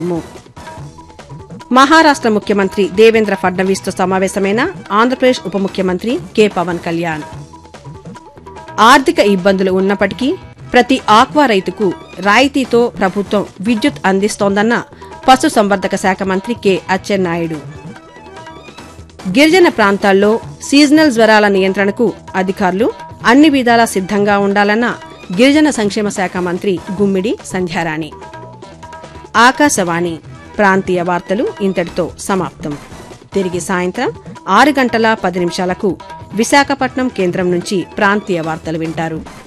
ము- మహారాష్ట్ర ముఖ్యమంత్రి దేవేంద్ర ఫడ్నవీస్తో సమావేశమైన ఆంధ్రప్రదేశ్ ఉప ముఖ్యమంత్రి కె పవన్ కళ్యాణ్ ఆర్థిక ఇబ్బందులు ఉన్నప్పటికీ ప్రతి ఆక్వా రైతుకు రాయితీతో ప్రభుత్వం విద్యుత్ అందిస్తోందన్న పశుసంవర్ధక శాఖ మంత్రి కె అచ్చెన్నాయుడు గిరిజన ప్రాంతాల్లో సీజనల్ జ్వరాల నియంత్రణకు అధికారులు అన్ని విధాలా సిద్ధంగా ఉండాలన్న గిరిజన సంక్షేమ శాఖ మంత్రి గుమ్మిడి సంధ్యారాణి ఆకాశవాణి ప్రాంతీయ వార్తలు ఇంతటితో సమాప్తం తిరిగి సాయంత్రం ఆరు గంటల పది నిమిషాలకు విశాఖపట్నం కేంద్రం నుంచి ప్రాంతీయ వార్తలు వింటారు